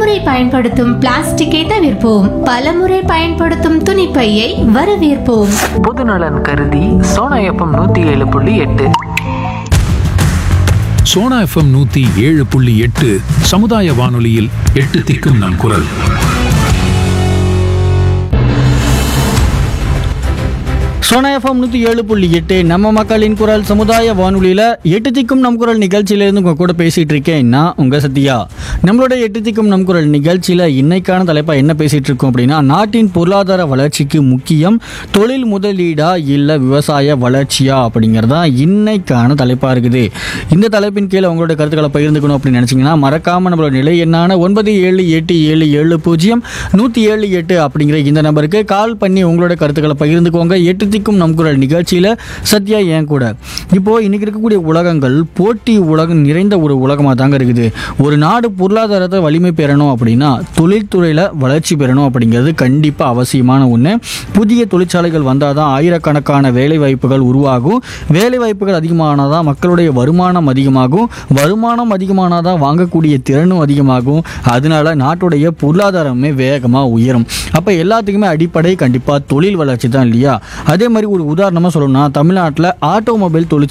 ஒருமுறை பயன்படுத்தும் பிளாஸ்டிக்கை தவிர்ப்போம் பலமுறை பயன்படுத்தும் துணிப்பையை வரவேற்போம் பொதுநலன் கருதி சோனா எஃப்எம் நூற்றி ஏழு புள்ளி எட்டு சோனா எஃப்எம் நூத்தி ஏழு புள்ளி எட்டு சமுதாய வானொலியில் எட்டு திக்கும் நம் குரல் சோனா எஃப்எம் நூற்றி ஏழு புள்ளி எட்டு நம்ம மக்களின் குரல் சமுதாய வானொலியில் எட்டு திக்கும் நம் குரல் நிகழ்ச்சியிலேருந்து உங்கள் கூட பேசிகிட்டு இருக்கேன் நான் உங்கள் சத்யா நம்மளோட எட்டு திக்கும் நம் குரல் நிகழ்ச்சியில் இன்னைக்கான தலைப்பாக என்ன பேசிகிட்டு இருக்கோம் அப்படின்னா நாட்டின் பொருளாதார வளர்ச்சிக்கு முக்கியம் தொழில் முதலீடா இல்லை விவசாய வளர்ச்சியா அப்படிங்கிறது தான் இன்னைக்கான தலைப்பாக இருக்குது இந்த தலைப்பின் கீழே உங்களோட கருத்துக்களை பகிர்ந்துக்கணும் அப்படின்னு நினச்சிங்கன்னா மறக்காமல் நம்மளோட நிலை எண்ணான ஒன்பது ஏழு எட்டு ஏழு ஏழு பூஜ்ஜியம் நூற்றி ஏழு எட்டு அப்படிங்கிற இந்த நம்பருக்கு கால் பண்ணி உங்களோட கருத்துக்களை பகிர்ந்துக்கோங்க எட்டு திக்கும் நம் குரல் நிகழ்ச்சியில் சத்யா ஏன் கூட இப்போது இன்றைக்கி இருக்கக்கூடிய உலகங்கள் போட்டி உலகம் நிறைந்த ஒரு உலகமாக தாங்க இருக்குது ஒரு நாடு பொருளாதாரத்தை வலிமை பெறணும் அப்படின்னா தொழில்துறையில் வளர்ச்சி பெறணும் அப்படிங்கிறது கண்டிப்பாக அவசியமான ஒன்று புதிய தொழிற்சாலைகள் வந்தால் தான் ஆயிரக்கணக்கான வேலை வாய்ப்புகள் உருவாகும் வேலை வாய்ப்புகள் அதிகமானால் தான் மக்களுடைய வருமானம் அதிகமாகும் வருமானம் அதிகமானால் தான் வாங்கக்கூடிய திறனும் அதிகமாகும் அதனால நாட்டுடைய பொருளாதாரமே வேகமாக உயரும் அப்போ எல்லாத்துக்குமே அடிப்படை கண்டிப்பாக தொழில் வளர்ச்சி தான் இல்லையா அதே மாதிரி ஒரு உதாரணமாக சொல்லணும்னா தமிழ்நாட்டில் ஆட்டோமொபைல் தொழிற்சாலை